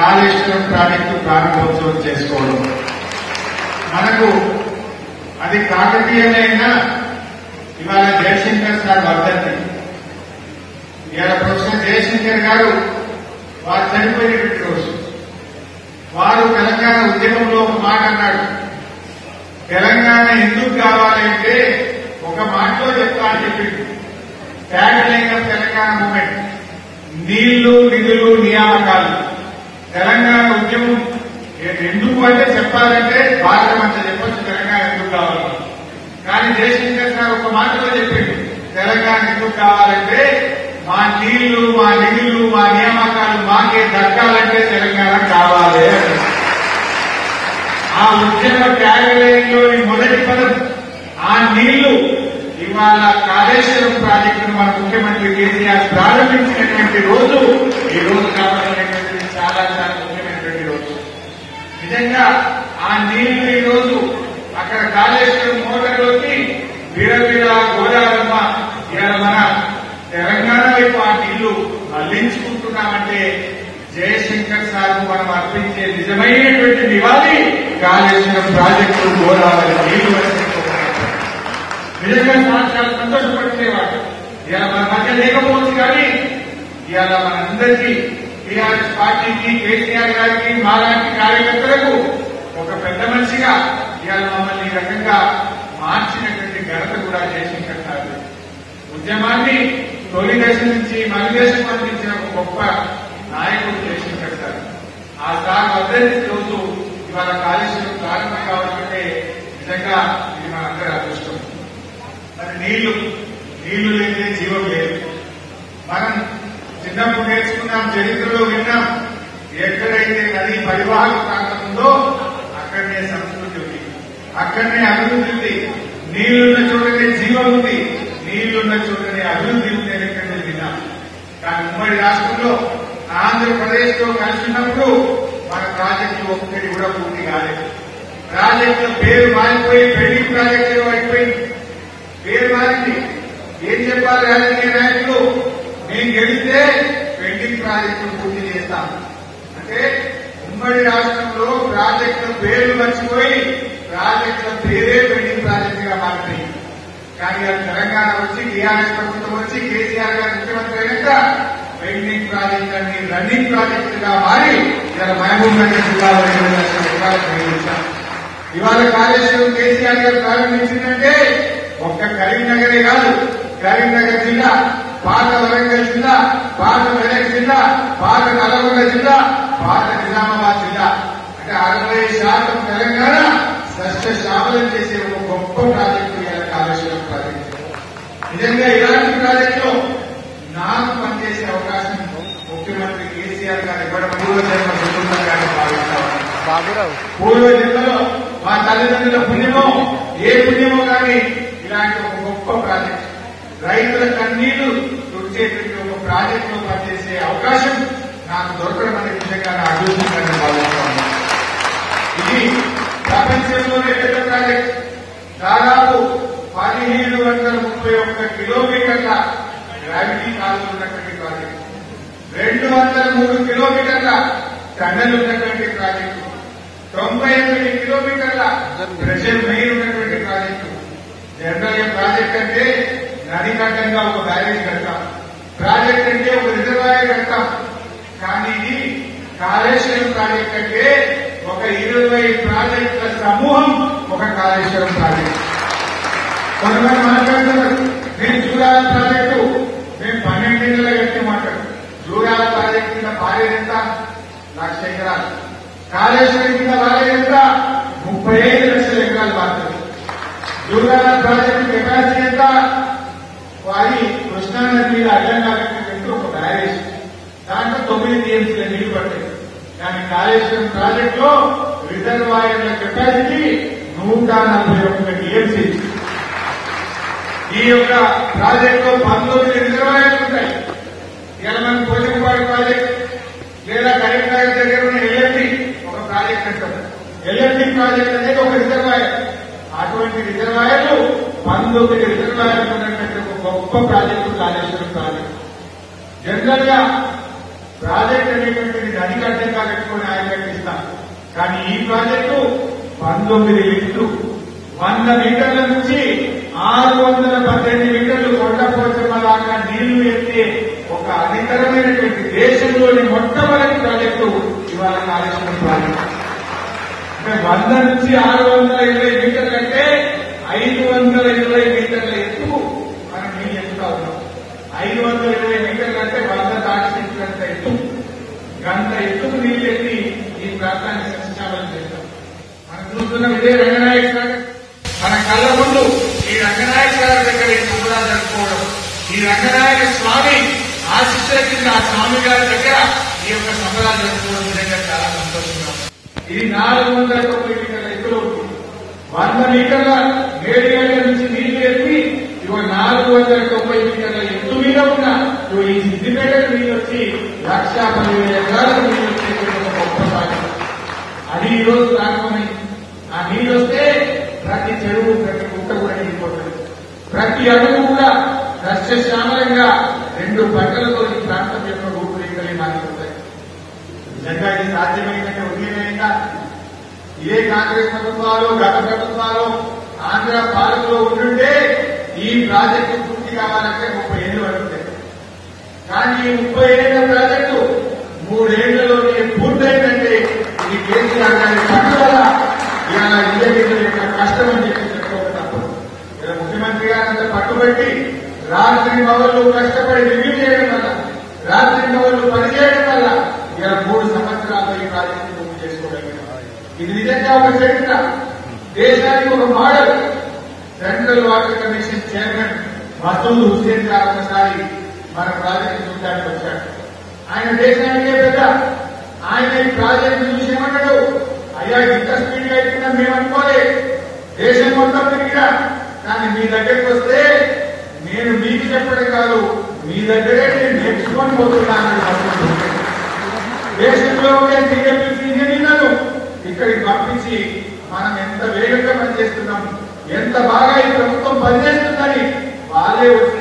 Kaleshwaram project ప్రారంభోత్సవం చేసుకోవడం మనకు అది కాకతీయమైన ఇవాళ జయశంకర్ సార్ వర్ధంతి ఇవాళ ప్రొఫెసర్ జయశంకర్ గారు వారు చనిపోయినటువంటి రోజు వారు తెలంగాణ ఉద్యమంలో ఒక మాట అన్నాడు తెలంగాణ ఎందుకు కావాలంటే ఒక మాటలో చెప్తా అని చెప్పింది ట్యాగ్లైన్ ఆఫ్ తెలంగాణ మూమెంట్ నీళ్లు నిధులు నియామకాలు తెలంగాణ ఉద్యమం ఏ- ఎందుకు అంటే చెప్పాలంటే భారతం అంతా చెప్పొచ్చు తెలంగాణ ఎందుకు కావాలి కానీ జయశంకర్ సార్ ఒక మాటలో చెప్పింది తెలంగాణ ఎందుకు కావాలంటే మా నీళ్లు మా నిధులు మా నియామకాలు మాకే దక్కాలంటే తెలంగాణ కావాలి అన్నారు. ఆ ఉద్యమ ట్యాగ్లైన్లోని మొదటి పదం ఆ నీళ్లు ఇవాళ కాళేశ్వరం ప్రాజెక్టును మన ముఖ్యమంత్రి కేసీఆర్ ప్రారంభించినటువంటి రోజు ఈ రోజు కాబట్టినటువంటిది చాలా చాలా ముఖ్యమైనటువంటి రోజు నిజంగా ఆ నీళ్లు ఈ రోజు అక్కడ కాళేశ్వరం మోటార్లోకి వీరవీర గోదావరమ్మ ఇవాళ మన తెలంగాణ వైపు ఆ నీళ్లు మళ్లించుకుంటున్నామంటే జయశంకర్ సార్ మనం అర్పించే నిజమైనటువంటి నివాళి కాళేశ్వరం ప్రాజెక్టు గోదావరి నీళ్లు వర్షించుకోవడం నిజంగా సార్ చాలా సంతోషపడితేవాడు ఇలా మన మధ్య లేకపోవచ్చు కానీ ఇవాళ మనందరికీ టీఆర్ఎస్ పార్టీకి కేసీఆర్ గారికి మాలాంటి కార్యకర్తలకు ఒక పెద్ద మనిషిగా ఇవాళ మమ్మల్ని ఈ రకంగా మార్చినటువంటి ఘనత కూడా జయశంకర్ సార్ ఉద్యమాన్ని తొలి దశ నుంచి మలి దశకు అందించిన ఒక గొప్ప నాయకుడు జయశంకర్ సార్ ఆ సార్ వర్ధంతి రోజు ఇవాళ కాళేశ్వరం ప్రారంభం కావాలంటే నిజంగా ఇది మనందరి అదృష్టం మరి నీళ్లు నీళ్లు లేదే జీవం లేదు మనం చిన్నప్పుడు నేర్చుకున్నాం చరిత్రలో విన్నాం ఎక్కడైతే నది పరివాహక ప్రాంతం ఉందో అక్కడనే సంస్కృతి ఉంది అక్కడనే అభివృద్ధి ఉంది నీళ్లున్న చోటనే జీవం ఉంది నీళ్లున్న చోటనే అభివృద్ధి ఉంది అని ఎక్కడ విన్నాం కానీ ఉమ్మడి రాష్ట్రంలో ఆంధ్రప్రదేశ్ తో కలిసి ఉన్నప్పుడు మన ప్రాజెక్టు ఒక్కటి కూడా పూర్తి కాలేదు ప్రాజెక్టు పేరు మారిపోయి పెండింగ్ ప్రాజెక్టు అయిపోయింది పేరు మారింది ఏం చెప్పాలి రాజకీయ నాయకులు మేము గెలిస్తే పెండింగ్ ప్రాజెక్టులు పూర్తి చేస్తాం అంటే ఉమ్మడి రాష్ట్రంలో ప్రాజెక్టుల పేర్లు మర్చిపోయి ప్రాజెక్టుల పేరే పెండింగ్ ప్రాజెక్టుగా మారినాయి కానీ అది తెలంగాణ వచ్చి టీఆర్ఎస్ ప్రభుత్వం వచ్చి కేసీఆర్ గారు ముఖ్యమంత్రి అయినాక పెండింగ్ ప్రాజెక్టులన్నీ రన్నింగ్ ప్రాజెక్టుగా మారి ఇలా మహబూబ్ నగర్ జిల్లాలో రెండు లక్షల ఎకరాలు ప్రయోగించాం ఇవాళ కాళేశ్వరం కేసీఆర్ గారు ప్రారంభించిందంటే ఒక్క కరీంనగరే కాదు కరీంనగర్ జిల్లా పాత వరంగల్ జిల్లా పాత మెదక్ జిల్లా పాత నల్గొండ జిల్లా పాత నిజామాబాద్ జిల్లా అంటే అరవై శాతం తెలంగాణ సస్యశ్యామలం చేసే ఒక గొప్ప ప్రాజెక్టు ఇవాళ కాళేశ్వరం ప్రాజెక్టు నిజంగా ఇలాంటి ప్రాజెక్టులో నాకు పనిచేసే అవకాశం ముఖ్యమంత్రి కేసీఆర్ గారు ఇవ్వడం పూర్వజన్మ సుఖంగా భావిస్తాను బాబురావు పూర్వ జన్మలో మా తల్లిదండ్రుల పుణ్యమో ఏ పుణ్యమో కానీ ఇలాంటి ఒక గొప్ప ప్రాజెక్ట్ రైతుల కన్నీళ్లు తుడిచేటువంటి ఒక ప్రాజెక్ట్ లో పనిచేసే అవకాశం నాకు దొరకడం అనే విషయంగా నా అదృష్టంగా భావిస్తాను ఇది ప్రపంచంలోనే పెద్ద ప్రాజెక్ట్ దాదాపు పదిహేడు వందల ముప్పై ఒక్క కిలోమీటర్ల గ్రావిటీ కాలు ఉన్నటువంటి ప్రాజెక్ట్ రెండు వందల మూడు కిలోమీటర్ల టన్నెల్ ఉన్నటువంటి ప్రాజెక్టు తొంభై ఎనిమిది కిలోమీటర్ల ప్రెషర్ మెయిన్ ఉన్నటువంటి ప్రాజెక్టు జనరల్ గా ప్రాజెక్ట్ అంటే నది కట్టంగా ఒక బ్యారేజ్ కడతాం ప్రాజెక్ట్ అంటే ఒక రిజర్వాయర్ కడతాం కానీ ఇది కాళేశ్వరం ప్రాజెక్ట్ అంటే ఒక ఇరవై ప్రాజెక్టుల సమూహం ఒక కాళేశ్వరం ప్రాజెక్ట్ కొంతమంది మాట్లాడుతున్నారు నేను జూరాల ప్రాజెక్టు మేము పన్నెండేళ్ల కట్టే మాట్లాడు జూరాల ప్రాజెక్టు కింద పారేది ఎంత లక్ష ఎకరాలు కాళేశ్వరం కింద పారేది ఎంత ముప్పై ఐదు లక్షల ఎకరాలు పారుతుంది జూరాల ప్రాజెక్టు కెపాసిటీ ఎంత వారి కృష్ణానది మీద అడ్డంగా కట్టినటువంటి ఒక బ్యారేజ్ దాంట్లో తొమ్మిది టీఎంసీల నీళ్లు పట్టాయి కానీ కాళేశ్వరం ప్రాజెక్ట్ లో రిజర్వాయర్ల కెపాసిటీ నూట నలభై ఒక్క టీఎంసీ ఈ యొక్క ప్రాజెక్ట్ లో పంతొమ్మిది రిజర్వాయర్లు ఉంటాయి ఇలా మనం పోచంపాడు ప్రాజెక్ట్ లేదా కరీంనగర్ దగ్గర ఉన్న ఎల్ఎఫ్టీ ఒక ప్రాజెక్ట్ అంటారు ఎల్ఎఫ్టీ ప్రాజెక్ట్ అనేది ఒక రిజర్వాయర్ అటువంటి రిజర్వాయర్లు పంతొమ్మిది రిజర్వాయర్లు ఉన్నటువంటి ఒక గొప్ప ప్రాజెక్టు కాళేశ్వరం ప్రాజెక్ట్ జనరల్ గా ప్రాజెక్ట్ అనేటువంటిది నది అడ్డంగా పెట్టుకోవడం కానీ ఈ ప్రాజెక్టు పంతొమ్మిది లిఫ్ట్లు వంద మీటర్ల నుంచి ఆరు వందల పద్దెనిమిది మీటర్లు కొండపోచమ్మ దాకా నీళ్లు ఎత్తే ఒక అధికరమైనటువంటి దేశంలోని మొట్టమొదటి ప్రాజెక్టు ఇవాళ కాళేశ్వరం ప్రాజెక్టు అంటే వంద నుంచి ఆరు వందల ఇరవై మీటర్లు అంటే ఐదు వందల ఇరవై మీటర్ల ఎత్తు మనం నీళ్ళు ఎక్కుతా ఉన్నాం ఐదు వందల ఇరవై మీటర్లు అంటే వంద దాటినంత ఎత్తు గంట ఎత్తుకు నీళ్ళు ఎత్తి ఈ ప్రాంతాన్ని సస్యశ్యామలం చేస్తాం మనం చూస్తున్నాం ఇదే రంగనాయక సాగర్ మన కళ్ళ ముందు ఈ రంగనాయక సాగర్ దగ్గర ఈ సంబరాలు జరుపుకోవడం ఈ రంగనాయక స్వామి ఆశిస్సుల కింద ఆ స్వామి గారి దగ్గర ఈ యొక్క సంబరాలు జరుపుకోవడం నిజంగా చాలా సంతోషంగా ఉంది. ఇది నాలుగు వందల తొంభై మీటర్ల ఎత్తులో ఉంది వంద మీటర్ల ఏడు గంటల నుంచి నీళ్లు ఎత్తి ఇవ నాలుగు వందల తొంభై మీటర్ల ఎత్తు మీద ఉన్న ఇగో ఈ సిద్దిపేటకు నీళ్ళు వచ్చి లక్ష పదివేల ఎకరాలకు నీళ్ళు వచ్చేటువంటి ఒక గొప్ప సాధ్యం అది ఈ రోజు ప్రారంభమైంది ఆ నీళ్ళు వస్తే ప్రతి చెరువు ప్రతి గుట్ట కూడా నిండిపోతుంది ప్రతి అడుగు కూడా సస్యశ్యామలంగా రెండు పంటలతో ఈ ప్రాంతం యొక్క రూపురేఖలే మారిపోతాయి నిజంగా ఇది సాధ్యమైందంటే ఉద్యోగమైందా ఇదే కాంగ్రెస్ ప్రభుత్వాలు గత ప్రభుత్వాలు ఆంధ్ర పాలనలో ఉంటుంటే ఈ ప్రాజెక్టు పూర్తి కావాలంటే ముప్పై ఏళ్ళు పడుతుంది కానీ ఈ ముప్పై ఏళ్ల ప్రాజెక్టు మూడేళ్లలోనే పూర్తయిందంటే ఇది కేసీఆర్ గారి పట్టుదల ఇవాళ ఇంజనీర్ల యొక్క కష్టం అని చెప్పి చెప్పుకోక తప్పదు ఇలా ముఖ్యమంత్రి గారంతా పట్టుబట్టి రాత్రి మొదలు కష్టపడి రివ్యూ చేయడం వల్ల రాత్రి మొదలు పనిచేయడం వల్ల ఇలా మూడు సంవత్సరాలు ఈ ప్రాజెక్టు పూర్తి చేసుకోగలిగాం ఇది నిజంగా ఒక చరిత్ర దేశానికి ఒక model central water commission chairman Masood Hussain గారు ఒకసారి మన ప్రాజెక్టు చూడడానికి వచ్చాడు ఆయన దేశానికే పెద్ద ఆయన ఈ ప్రాజెక్టు చూసి ఏమన్నాడు అయ్యా ఇంత స్పీడ్ గా అయిపోయిందా మేము అనుకోలే దేశం మొత్తం తిరిగినా కానీ మీ దగ్గరికి వస్తే నేను మీకు చెప్పడం కాదు మీ దగ్గరే నేను నేర్చుకొని పోతున్నాను మసూద్ హుసేన్. దేశంలో ఉండే సిఎంపీసీ ఇంజనీర్లను ఇక్కడికి పంపించి మనం ఎంత వేగంగా పనిచేస్తున్నాం ఎంత బాగా ఈ ప్రభుత్వం పనిచేస్తుందని వాళ్ళే వచ్చి